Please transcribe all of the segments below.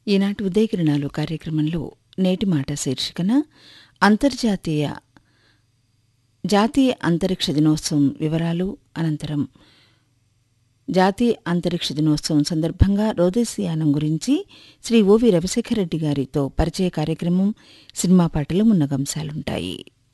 ఈనాటి ఉదయకిరణాలు కార్యక్రమంలో నేటి మాట శీర్షికన అంతర్జాతీయ జాతీయ అంతరిక్ష దినోత్సవం వివరాలు అనంతరం జాతీయ అంతరిక్ష దినోత్సవం సందర్భంగా రోదేశీయానం గురించి శ్రీ ఓవి రవిశేఖర్ రెడ్డి గారితో పరిచయ కార్యక్రమం సినిమా పాటలు మున్నగంశాలుంటాయి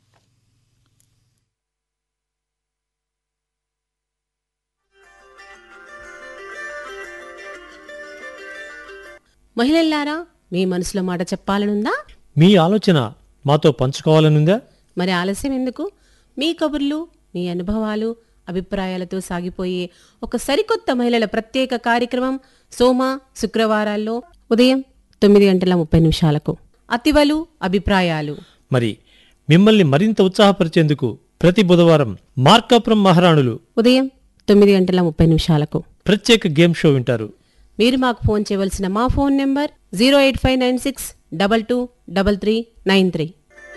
మహిళల్లారా మీ మనసులో మాట చెప్పాలనుందా మీ ఆలోచన మాతో పంచుకోవాలనుందా మరి ఆలస్యం ఎందుకు మీ కబుర్లు మీ అనుభవాలు అభిప్రాయాలతో సాగిపోయే ఒక సరికొత్త మహిళల ప్రత్యేక కార్యక్రమం సోమ శుక్రవారాల్లో ఉదయం తొమ్మిది గంటల ముప్పై నిమిషాలకు అతివలు అభిప్రాయాలు మరి మిమ్మల్ని మరింత ఉత్సాహపరిచేందుకు ప్రతి బుధవారం మార్కాపురం మహారాణులు ఉదయం తొమ్మిది గంటల ముప్పై నిమిషాలకు ప్రత్యేక గేమ్ షో వింటారు మీరు మాకు ఫోన్ చేయవలసిన మా phone number zero eight five nine six double two double three nine three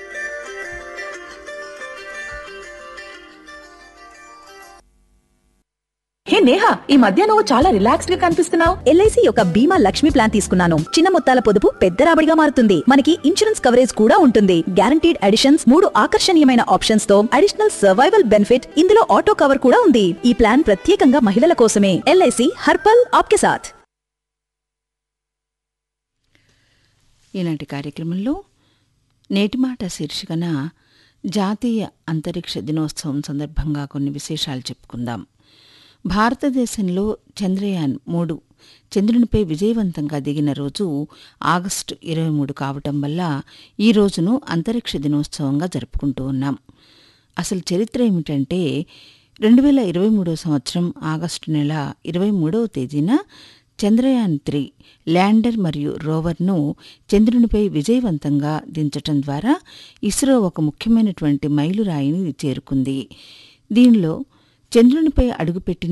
hey Neha ఈ మధ్య నువ్వు చాలా రిలాక్స్డ్ గా కనిపిస్తున్నావు ఎల్ఐసి యొక్క బీమా లక్ష్మి ప్లాన్ తీసుకున్నాను చిన్న మొత్తాల పొదుపు పెద్ద రాబడిగా మారుతుంది మనకి ఇన్సూరెన్స్ కవరేజ్ కూడా ఉంటుంది గ్యారంటీడ్ అడిషన్స్ మూడు ఆకర్షణీయమైన ఆప్షన్స్ తో అడిషనల్ సర్వైవల్ బెనిఫిట్ ఇందులో ఆటో కవర్ కూడా ఉంది ఈ ప్లాన్ ప్రత్యేకంగా మహిళల కోసమే ఎల్ఐసి హర్పల్ ఆప్కే సాథ్ ఈనాటి కార్యక్రమంలో నేటి మాట శీర్షికన జాతీయ అంతరిక్ష దినోత్సవం సందర్భంగా కొన్ని విశేషాలు చెప్పుకుందాం భారతదేశంలో చంద్రయాన్ మూడు చంద్రునిపై విజయవంతంగా దిగిన రోజు ఆగస్టు ఇరవై మూడు కావటం వల్ల ఈ రోజును అంతరిక్ష దినోత్సవంగా జరుపుకుంటూ ఉన్నాం అసలు చరిత్ర ఏమిటంటే రెండు వేల ఇరవై మూడో సంవత్సరం ఆగస్టు నెల ఇరవై మూడవ తేదీన చంద్రయాన్ త్రీ ల్యాండర్ మరియు రోవర్ను చంద్రునిపై విజయవంతంగా దించటం ద్వారా ఇస్రో ఒక ముఖ్యమైనటువంటి మైలురాయిని చేరుకుంది దీనిలో చంద్రునిపై అడుగుపెట్టిన